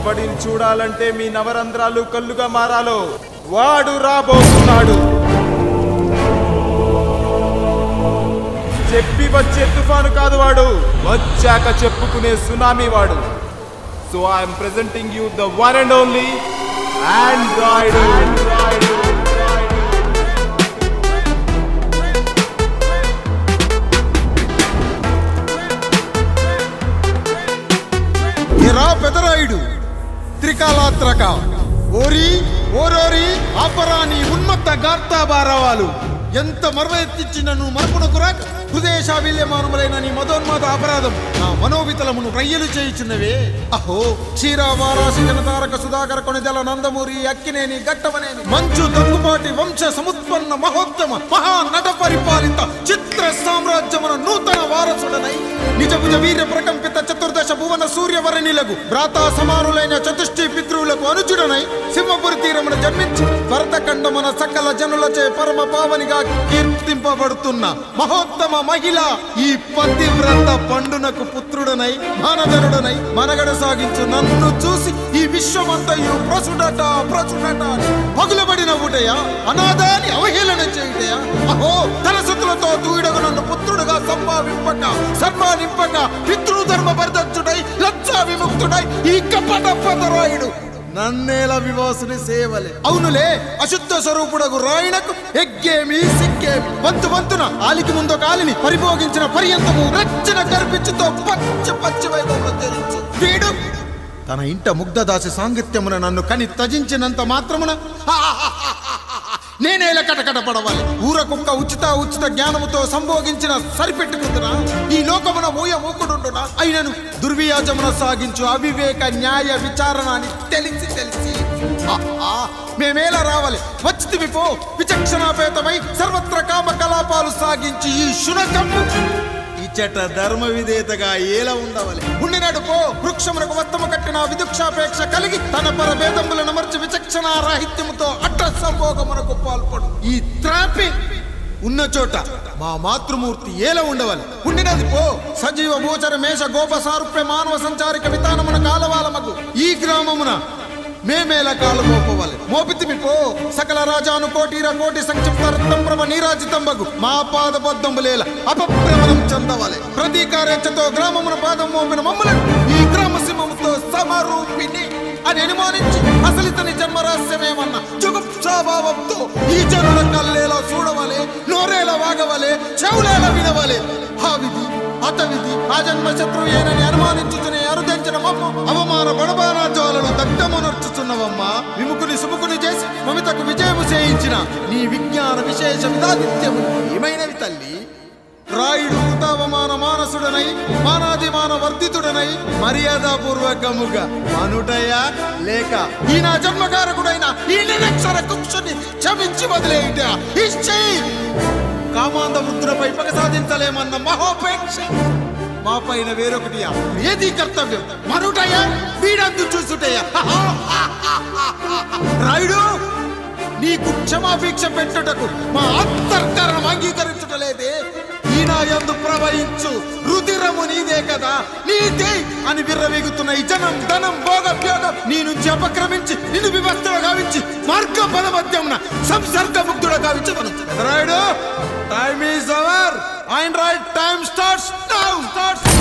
ఎవడిని చూడాలంటే మీ నవరంధ్రాలు కళ్ళుగా మారాలో వాడు రాబోతున్నాడు చెప్పి వచ్చే తుఫాను కాదు వాడు వచ్చాక చెప్పుకునే సునామీ వాడు so I'm presenting you the one and only Android era Pedarayudu త్రికాలాత్రక ఓరి ఓరోరి ఆపరాని ఉన్నత గార్తాబారవాలు ఎంత మర్వెత్తించినను మరపునకు రాక హృదయశావిల్యమానములైన నీ మదోన్మాద అపరాధం నా మనోవితలమును రయ్యలు చేయుచున్నవే అహో క్షీరావారాసి జనతారక సుధాకర కొనిదెల నందమూరి అక్కినేని గట్టవనేని మంచు దగ్గుబాటి వంశ సముత్పన్న మహోత్తమ మహా నట పరిపాలిత చిత్ర సామ్రాజ్యమున నూతన వారసుడనై నిజభుజ వీర్య ప్రకంపిత చతుర్దశ భువన సూర్యవరణిలకు భ్రాతా సమానులైన చతుష్టి పితృవులకు అనుజుడనై సింహపురి తీరమున జన్మించి భరతఖండమున సకల జనులచే పరమ పావనిగా కీర్తింపబడుతున్న మహోత్తమ మహిళ ఈ పతివ్రత పండునకు పుత్రుడనై మానధనుడనై మనగడ సాగించు నన్ను చూసి ఈ విశ్వమంతయు ప్రసుడట ప్రసుడట అని పగులబడిన ఊటయా అనాథాన్ని అవహేళన చేయుటయా అహో తలసతులతో తూయిడగు నన్ను పుత్రుడుగా సంభావింపక సన్మానింపక పితృధర్మ పరిదచ్చుడై లజ్జా విముక్తుడై ఈ కపట పదరాయుడు నన్నేల వివాసుని సేవలే అవునులే అశుద్ధ స్వరూపుడగు రాయణకు ఎగ్గేమి సిగ్గేమి వంతు వంతున ఆలికి ముందు కాలిని పరిభోగించిన పర్యంతము రచ్చన కర్పించుతో పచ్చ పచ్చి వైభవంలో తెరించి వీడు తన ఇంట ముగ్ధదాసి సాంగత్యమున నన్ను కని తజించినంత మాత్రమున నేనేల కటకట పడవాలి ఊర కుక్క ఉచిత ఉచిత జ్ఞానముతో సంభోగించిన సరిపెట్టుకుంటున్నా ఈ లోకమున మూయ మూకుడుండునా అయినను దుర్వ్యాజమున సాగించు అవివేక న్యాయ విచారణ అని తెలిసి తెలిసి ఆహా, మేమేలా రావాలి వచ్చితివి పో విచక్షణాపేతమై సర్వత్ర కామ కలాపాలు సాగించి ఈ శునకము ఇచ్చట ధర్మ విధేతగా ఏల ఉండవలే ఉండినాడు పో వృక్షమునకు వత్తము కట్టిన విదుక్షాపేక్ష కలిగి తన పరభేదములను అమర్చి విచక్షణ రాహిత్యముతో అట్ట సంభోగమునకు పాల్పడు ఈ త్రాపి ఉన్న చోట మా మాతృమూర్తి ఏల ఉండవలే ఉండినది పో సజీవ భూచర మేష గోప సారూప్య మానవ సంచారిక విధానమున కాలవాలమగు ఈ గ్రామమున మేమేల కాలు మోపవాలి మోపితిమి పో సకల రాజాను కోటిర కోటి సంక్షిప్త రత్నప్రభ నీరాజితంబగు మా పాద బొద్దంబులేల అపప్రమణం చెందవాలి ప్రతీకారేచ్ఛతో గ్రామమున పాదం మోపిన మమ్మలను ఈ గ్రామ సింహముతో సమరూపిణి అని అనుమానించి అసలు ఇతని జన్మరహస్యమేమన్న జుగుప్సాభావంతో ఈ జనుల కల్లేలా చూడవలే నోరేలా వాగవలే చెవులేలా వినవలే ఆ విధి అత విధి ఆ జన్మ శత్రువు ఏనని అనుమానించుచునే అరుదించిన మమ్మ అవమాన బడబానా జ్వాలలు దగ్ధమునర్చుచున్నవమ్మా విముకుని సుముకుని చేసి మమితకు విజయము చేయించిన నీ విజ్ఞాన విశేష విధాదిత్యము ఏమైనవి తల్లి రాయుడు కృతావమాన మానసుడనై మానాదిమాన వర్ధితుడనై మర్యాదపూర్వకముగా మనుటయా లేక ఈ నా జన్మకారకుడైన ఈ నిరక్షర కుక్షుని క్షమించి వదిలేయుట ఇచ్చేయి కామాంధ వృద్ధులపై పగ సాధించలేమన్న మహోపేక్ష మా పైన వేరొకటి ఏది కర్తవ్యం మనుటయా వీడందు చూసుటయా రాయుడు నీకు క్షమాభిక్ష పెట్టుటకు మా అంతర్కరణం అంగీకరించుటలేదే ఈనాయందు ప్రవహించు రుధిరము నీదే కదా నీదే అని విర్రవీగుతున్న ఈ జనం ధనం భోగభ్యోగం నీ నుంచి అపక్రమించి నిన్ను వివస్థగా గావించి మార్గ పదమధ్యమున సంసర్గ ముగ్ధుడ గావించమను Rayudu time is hour and right time starts now starts